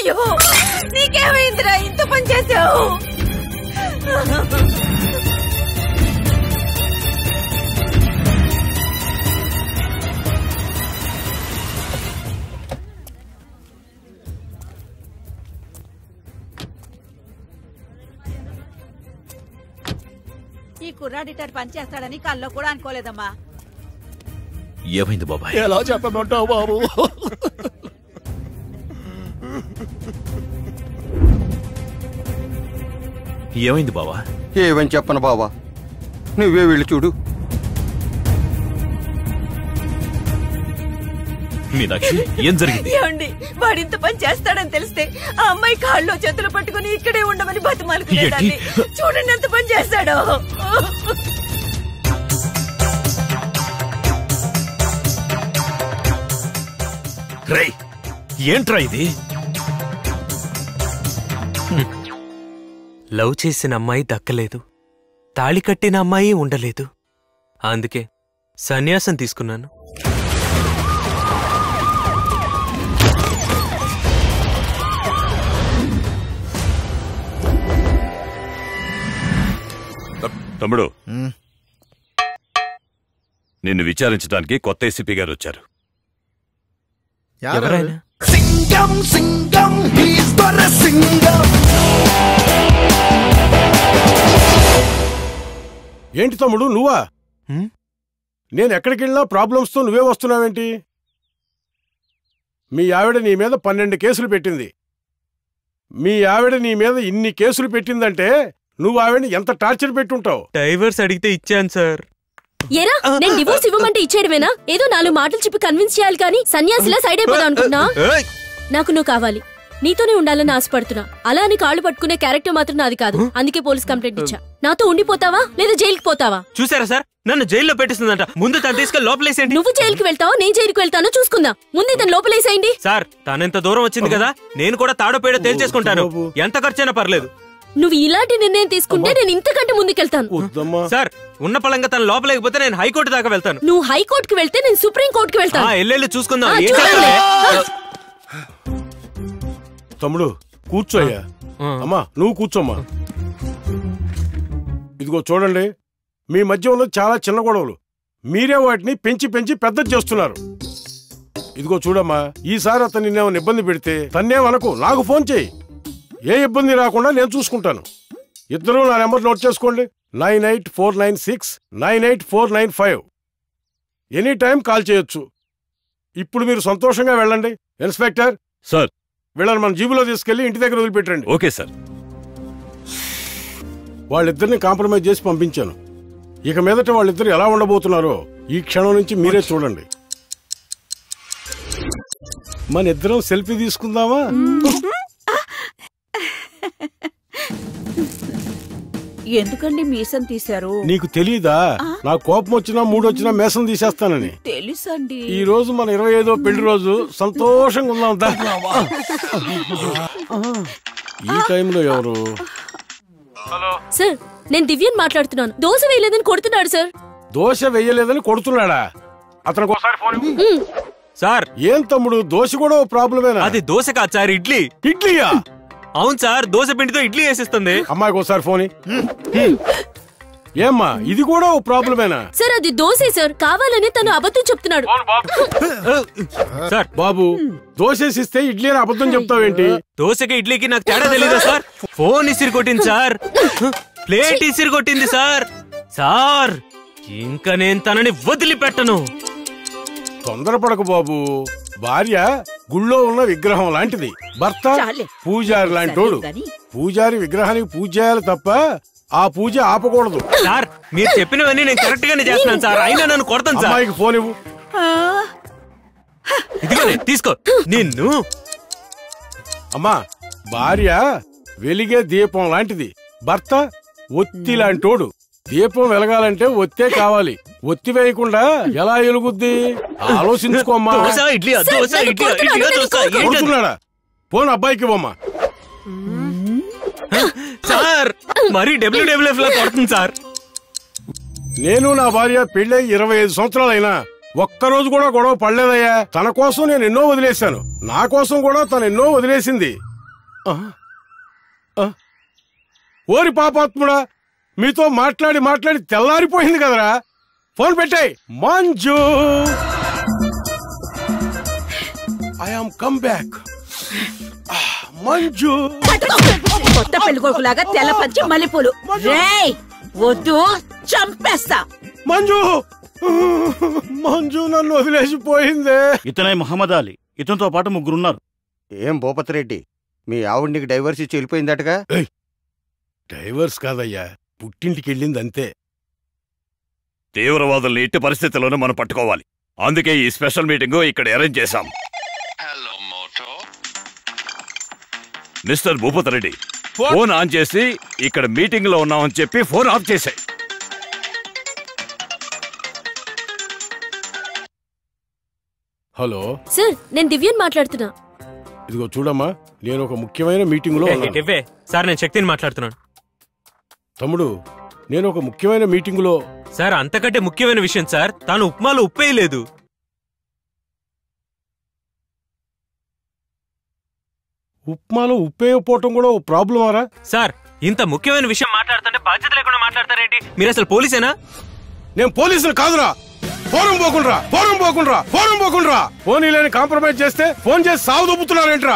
అయ్యో నీకేమైందిరా ఇంత పని చేసావు ఈ కుర్రాడిటర్ పని చేస్తాడని కల్లో కూడా అనుకోలేదమ్మా ఏమైంది బాబాయ్ ఎలా చెప్పమంటావు బాబు ఏమైంది బావా ఏమని చెప్పను బావా నువ్వే వెళ్ళి చూడు మీనాక్షి ఏం జరిగింది ఏమండి వాడింత పని చేస్తాడని తెలిస్తే ఆ అమ్మాయి కాళ్ళు చేతులు పట్టుకుని ఇక్కడే ఉండమని బతిమాలుకునేదాన్ని చూడండి ఎంత పని చేస్తాడో రేయ్ ఏంట్రా ఇది లవ్ చేసిన అమ్మాయి దక్కలేదు తాళి కట్టిన అమ్మాయి ఉండలేదు అందుకే సన్యాసం తీసుకున్నాను తమ్ముడు నిన్ను విచారించడానికి కొత్త ఏసీపీ గారు వచ్చారు ఎవరైనా సింగం సింగం హీస్ దొర సింగం ఏంటి తమ్ముడు నువ్వా హ్మ్? నేను ఎక్కడికి వెళ్ళినా ప్రాబ్లమ్స్ తో నువ్వే వస్తున్నావేంటి మీ ఆవిడ నీ మీద పన్నెండు కేసులు పెట్టింది మీ ఆవిడ నీ మీద ఇన్ని కేసులు పెట్టిందంటే నువ్వు ఆవిడని ఎంత టార్చర్ పెట్టుంటావు డైవర్స్ అడిగితే ఇచ్చాను సార్ ఎరా నేను డివోర్స్ ఇవ్వమంటే ఇచ్చేయడమేనా ఏదో నాలుగు మాటలు చెప్పి కన్విన్స్ చేయాలి కానీ సన్యాసిలా సైడ్ అయిపోదాం అనుకున్నా ఏయ్! నాకు నువ్వు కావాలి నీతోనే ఉండాలని ఆశపడుతున్నా అలా అని కాళ్ళు పట్టుకునే క్యారెక్టర్ మాత్రం నాది కాదు అందుకే పోలీస్ కంప్లైంట్ ఇచ్చా నాతో ఉండిపోతావా లేదా జైలుకి పోతావా చూసారా సార్ నన్ను జైల్లో పెట్టిస్తుందంట ముందు తను తీసుకెళ్ళి లోపలేసేయండి నువ్వు జైలుకి వెళ్తావో నేను జైలుకి వెళ్తానో చూసుకుందాం ముందు ఇతను లోపలేసేయండి సార్ తనెంత దూరం వచ్చింది కదా నేను కూడా తాడో పేడో తేల్చేసుకుంటాను బాబు. ఎంత ఖర్చైనా పర్లేదు నువ్వు ఇలాంటి నిర్ణయం తీసుకుంటే నేను ఇంతకంటే ముందుకెళ్తాను వద్దమ్మా సార్ ఉన్న పలంగా తను లోపలేకపోతే నేను హైకోర్టు దాకా వెళ్తాను నువ్వు హైకోర్టుకి వెళ్తే నేను సుప్రీం కోర్టుకి ఆ వెళ్తాను ఎల్లెళ్ళి చూసుకుందాం ఆ, ఏం చూడండి. చేస్తావులే? తమ్ముడు కూర్చోయ్యా ఆ. అమ్మా నువ్వు కూర్చోమ్మా ఇదిగో చూడండి మీ మధ్య ఉన్న చాలా చిన్న గొడవలు మీరే వాటిని పెంచి పెంచి పెద్ద చేస్తున్నారు ఇదిగో చూడమ్మా ఈసారి అతను నిన్నేమైనా ఇబ్బంది పెడితే తన్నేమనకు నాకు ఫోన్ చేయి ఏ ఇబ్బంది రాకుండా నేను చూసుకుంటాను ఇద్దరూ నా నెంబర్ నోట్ చేసుకోండి nine eight four nine six nine eight four nine five any time call చేయొచ్చు ఇప్పుడు మీరు సంతోషంగా వెళ్ళండి ఇన్స్పెక్టర్ సార్ వీళ్ళని మన జీబులో తీసుకెళ్లి ఇంటి దగ్గర వదిలిపెట్టండి ఓకే సార్ వాళ్ళిద్దరిని కాంప్రమైజ్ చేసి పంపించాను ఇక మీదట వాళ్ళిద్దరు ఎలా ఉండబోతున్నారో ఈ క్షణం నుంచి మీరే చూడండి మన ఇద్దరం సెల్ఫీ తీసుకుందామా ఎందుకండి మీసం తీశారు నీకు తెలీదా నా కోపం వచ్చినా మూడు వచ్చినా మేసం తీసేస్తానని తెలుసండి ఈ రోజు మన ఇరవై ఐదో పెళ్లి రోజు సంతోషంగా ఉందాం దా. ఈ టైంలో ఎవరు సార్ నేను దివ్యన్ మాట్లాడుతున్నాను దోశ వేయలేదని కొడుతున్నాడు సార్ దోశ వెయ్యలేదని కొడుతున్నాడా అతనికి ఒకసారి ఫోన్ ఇవ్వు. సార్ ఏం తమ్ముడు దోశ కూడా ఓ ప్రాబ్లమేనా అది దోశ కాదు సార్ ఇడ్లీ ఇడ్లీయా అవును సార్ దోశ పిండితో ఇడ్లీ వేసిస్తుంది అమ్మాయికి ఒకసారి ఫోన్ ఇ. ఏమ్మా ఇది కూడా ఓ ప్రాబ్లమేనా సార్ అది దోశే సార్ కావాలని తను అబద్ధం చెప్తున్నాడు సార్ బాబు దోశేసిస్తే ఇడ్లీ అని అబద్ధం చెప్తావేంటి దోశకి ఇడ్లీకి నాకు తేడా తెలీదా సార్ ఫోన్ ఇసిరి కొట్టింది సార్ ప్లేట్ ఇసిరి కొట్టింది సార్ సార్ ఇంకా నేను తనని వదిలిపెట్టను తొందరపడకు బాబు భార్య గుళ్ళో ఉన్న విగ్రహం లాంటిది భర్త చాలే. పూజారి లాంటోడు సరే గాని. పూజారి విగ్రహానికి పూజ చేయాలి తప్ప ఆ పూజ ఆపకూడదు సార్ మీరు చెప్పినవన్నీ నేను కరెక్ట్ గానే చేస్తున్నాను సార్ అయినా నన్ను కొడతాను సార్ అమ్మాయికి ఫోన్ ఇవ్వు ఇదిగోనే తీసుకో నిన్ను అమ్మా భార్య వెలిగే దీపం లాంటిది భర్త ఒత్తి లాంటోడు దీపం వెలగాలంటే ఒత్తే కావాలి ఒత్తి వేయకుండా ఎలా ఎలుగుద్ది ఆలోచించుకోమ్మా దోశ ఇడ్లీ దోశ నన్ను ఇడ్లీ కొడుతున్నాడు, ఇడ్లీ నన్ను దోశ ఏంటది? కొడుతున్నాడా ఫోన్ అబ్బాయికి ఇవ్వమ్మా సార్ మరీ డబ్ల్యూడబ్ల్యూఎఫ్ లా కొడుతుంది సార్ నేను నా భార్య పెళ్ళై ఇరవై ఐదు సంవత్సరాలైనా ఒక్కరోజు కూడా గొడవ పడలేదయ్యా తన కోసం నేను ఎన్నో వదిలేశాను నా కోసం కూడా తను ఎన్నో వదిలేసింది ఆ? ఆ? ఓరి పాపాత్ముడా మీతో మాట్లాడి మాట్లాడి తెల్లారిపోయింది కదరా ఫోన్ పెట్టాయి Manju I am come back Manju కొత్త పెళ్లి కొడుకులాగా తెల్ల పంచి మల్లెపూలు రేయ్ వద్దు చంపేస్తా మంజు మంజు నన్ను వదిలేసిపోయిందే ఇతనే మహమ్మద్ అలీ ఇతనితో పాటు ముగ్గురున్నారు ఏం భూపతిరెడ్డి మీ ఆవిడ నీకు డైవర్స్ ఇచ్చి వెళ్ళిపోయిందటగా డైవర్స్ కాదయ్యా పుట్టింటికి వెళ్ళింది అంతే తీవ్రవాదుల్ని ఎట్టి పరిస్థితుల్లోనూ మనం పట్టుకోవాలి అందుకే ఈ స్పెషల్ మీటింగ్ ఇక్కడ అరేంజ్ చేశాం Mister Bhupathi Reddy phone on చేసి ఇక్కడ మీటింగ్ లో ఉన్నామని చెప్పి ఫోన్ ఆఫ్ చేశాయి హలో సార్ నేను దివ్యన్ మాట్లాడుతున్నా ఇదిగో చూడమ్మా నేను ఒక ముఖ్యమైన మీటింగ్ లో ఏ, ఉన్నాను. ఇవ్వే సార్ నేను శక్తిని మాట్లాడుతున్నాను తమ్ముడు నేను ఒక ముఖ్యమైన మీటింగ్ లో సార్ అంతకంటే ముఖ్యమైన విషయం సార్ తాను ఉప్మాలో ఉప్పే లేదు ఉప్మాలో ఉప్పేయపోవటం కూడా ఓ ప్రాబ్లం ఆరా సార్ ఇంత ముఖ్యమైన విషయం మాట్లాడుతుంటే బాధ్యత లేకుండా మాట్లాడతారేంటి మీరు అసలు పోలీసేనా నేను పోలీసులు కాదురా ఫోరం పోకుండా ఫోరం పోకుండా ఫోరం పోకుండా ఫోన్ లేని కాంప్రమైజ్ చేస్తే ఫోన్ చేసి సాగు దొబ్బుతున్నారేంట్రా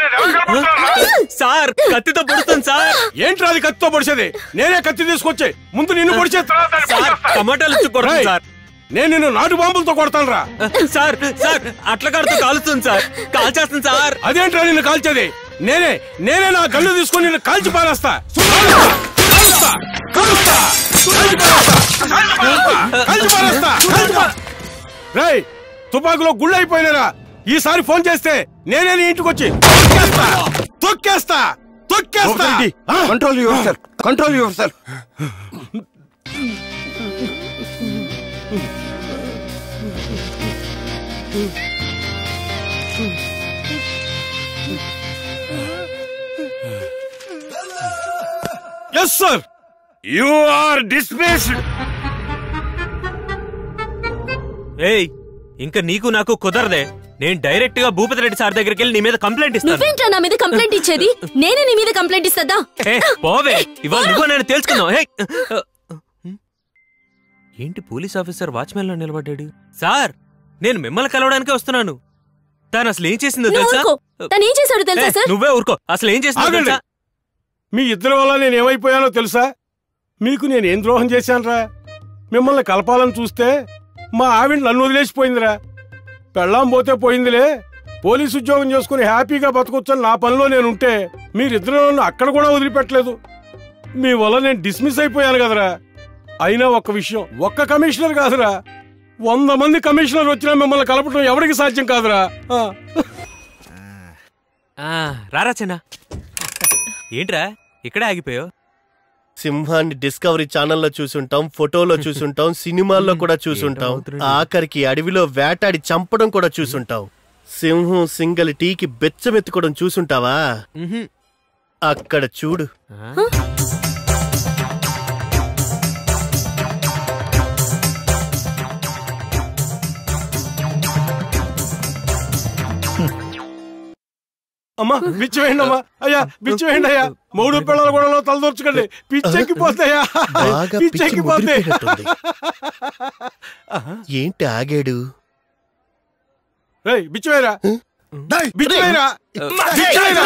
సార్ కత్తితో పొడుతుంది సార్ ఏంట్రా అది కత్తితో పొడిచేది నేనే కత్తి తీసుకొచ్చి ముందు నిన్ను పొడిచే తర్వాత దాన్ని సార్ పొడిచేస్తా. టమాటాలు ఇచ్చి కొడుతుంది రేయ్, సార్ నేను నిన్ను నాటు బాంబులతో కొడతాను రా సార్ సార్ అట్ల కాడుతూ కాలుస్తుంది సార్ కాల్చేస్తుంది సార్ అదేంట్రా నిన్ను కాల్చేది నేనే నేనే నా గన్ను తీసుకొని నిన్ను కాల్చి పారేస్తా కాలుస్తా, కాలుస్తా, కాలుస్తా, కాల్చి పారేస్తా, కాల్చి పారేస్తా, కాల్చి పారేస్తా. రేయ్ తుపాకులో గుళ్ళు అయిపోయినారా ఈసారి ఫోన్ చేస్తే నేనే నీ ఇంటికి వచ్చి తొక్కేస్తా తొక్కేస్తా తొక్కేస్తా ఆ? Control yourself control yourself yes sir you are dismissed ఏయ్ ఇంకా నీకు నాకు కుదరదే నేను డైరెక్ట్ గా భూపతి రెడ్డి సార్ దగ్గరికి వెళ్ళి నీ మీద కంప్లైంట్ ఇస్తాను నువ్వేంట్రా నా మీద కంప్లైంట్ ఇచ్చేది నేనే నీ మీద కంప్లైంట్ ఇస్తదా ఏ, పోవే ఇవాళ నువ్వు నేను తెలుసుకుందాం హే ఏంటి పోలీస్ ఆఫీసర్ వాచ్మెన్ లో నిలబడ్డాడు సార్ నేను మిమ్మల్ని కలవడానికే వస్తున్నాను తాను అసలు ఏం చేసిందో నువ్వు తెలుసా ఊరుకో తను ఏం చేశాడు ఏ, తెలుసా సార్ నువ్వే ఊరుకో అసలు ఏం చేసిందో ఆగండి. తెలుసా మీ ఇద్దరి వల్ల నేను ఏమైపోయానో తెలుసా మీకు నేను ఏం ద్రోహం చేశానురా మిమ్మల్ని కలపాలని చూస్తే మా ఆవిడ నన్ను వదిలేసిపోయిందిరా పెళ్ళాం పోతే పోయిందిలే పోలీసు ఉద్యోగం చేసుకుని హ్యాపీగా బతకొచ్చని నా పనిలో నేను ఉంటే మీరిద్దరు నన్ను అక్కడ కూడా వదిలిపెట్టలేదు మీ వల్ల నేను డిస్మిస్ అయిపోయాను కదరా అయినా ఒక్క విషయం ఒక్క కమిషనర్ కాదురా వంద మంది కమిషనర్ వచ్చినా మిమ్మల్ని కలపడం ఎవరికి సాధ్యం కాదురా ఆ. ఆ, రారా చిన్న ఏంట్రా ఇక్కడే ఆగిపోయావు సింహాన్ని డిస్కవరీ ఛానల్లో చూసుంటాం ఫోటోలో చూసుంటాం సినిమాల్లో కూడా చూసుంటాం ఆఖరికి అడవిలో వేటాడి చంపడం కూడా చూసుంటాం సింహం సింగల్ టీకి బెచ్చమెత్తుకోవడం చూసుంటావా అక్కడ చూడు అమ్మా బిచ్చి వేయండి అమ్మా అయ్యా బిచ్చి వేయండి అయ్యా మూడు పిల్లల గొడవలో తలదూర్చకండి పిచ్చెక్కిపోతాయా బాగా పిచ్చి పిచ్చెక్కిపోతాయి ముదిరిపోయినట్టుంది. ఏంటి ఆగాడు రేయ్ బిచ్చి వేయరా బిచ్చి వేయరా బిచ్చి వేయరా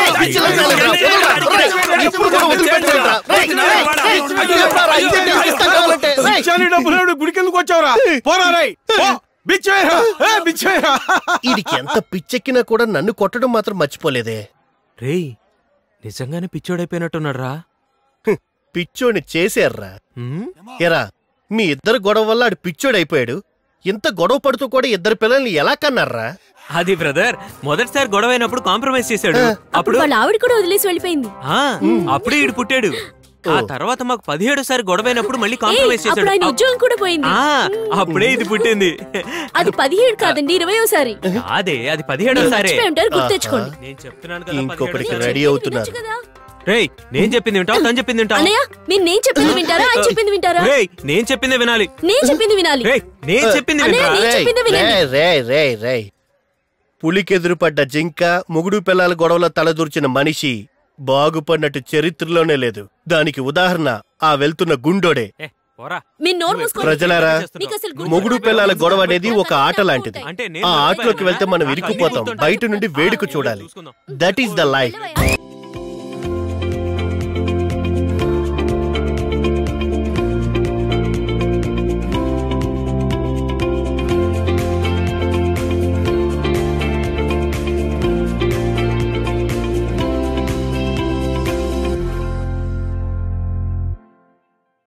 బిచ్చాని డబ్బులు ఎవడు గుడికెందుకు వచ్చావురా పోరా రై బిచ్చి వేయరా ఏ, బిచ్చి వేయరా వీడికి ఎంత పిచ్చెక్కినా కూడా నన్ను కొట్టడం మాత్రం మర్చిపోలేదే రేయ్ నిజంగానే పిచ్చోడైపోయినట్టున్నాడు రా పిచ్చోడిని చేశారా ఎరా మీ ఇద్దరు గొడవ వల్ల ఆడు పిచ్చోడైపోయాడు ఇంత గొడవ పడుతూ కూడా ఇద్దరు పిల్లల్ని ఎలా కన్నారా అది బ్రదర్ మొదటిసారి గొడవ అయినప్పుడు కాంప్రమైజ్ చేశాడు అప్పుడు అప్పుడు వాళ్ళ ఆవిడ కూడా వదిలేసి వెళ్ళిపోయింది ఆ, అప్పుడే ఈడు పుట్టాడు ఆ తర్వాత మాకు పదిహేడు సారి గొడవ అయినప్పుడు మళ్ళీ ఏయ్, కాంప్రమైజ్ అప్పుడు ఆయన చేశాడు ఉద్యోగం కూడా పోయింది ఆ, అప్పుడే ఇది పుట్టింది అది పదిహేడు కాదండి ఇరవయోసారి అదే అది పదిహేడో సారి మర్చిపోయి ఉంటారు గుర్తెచ్చుకోండి నేను చెప్తున్నాను కదా ఇంకొకటికి పదిహేడో రెడీ సారి. అవుతున్నారు వినొచ్చు కదా రేయ్ నేను చెప్పింది వింటావు తను చెప్పింది వింటావు అన్నయ్య మీరు నేను చెప్పింది వింటారా ఆయన చెప్పింది వింటారా రేయ్ నేను చెప్పిందే వినాలి నేను చెప్పింది వినాలి రేయ్ నేను చెప్పింది అన్నయ్య, వినరా నేను చెప్పింది వినండి. రే రే రే పులికెదురుపడ్డ జింక ముగుడు పిల్లల గొడవలో తలదూర్చిన మనిషి బాగుపడినట్టు చరిత్రలోనే లేదు దానికి ఉదాహరణ ఆ వెళ్తున్న గుండోడే ఏ, పోరా మీరు నోరు మూసుకోండి. ప్రజలారా మీకు అసలు గుండె మొగుడు పిల్లల గొడవ అనేది ఒక ఆట లాంటిది అంటే నేను ఆ ఆటలోకి వెళ్తే మనం ఇరుక్కుపోతాం బయట నుండి వేడుక చూడాలి దట్ ఈస్ ద లైఫ్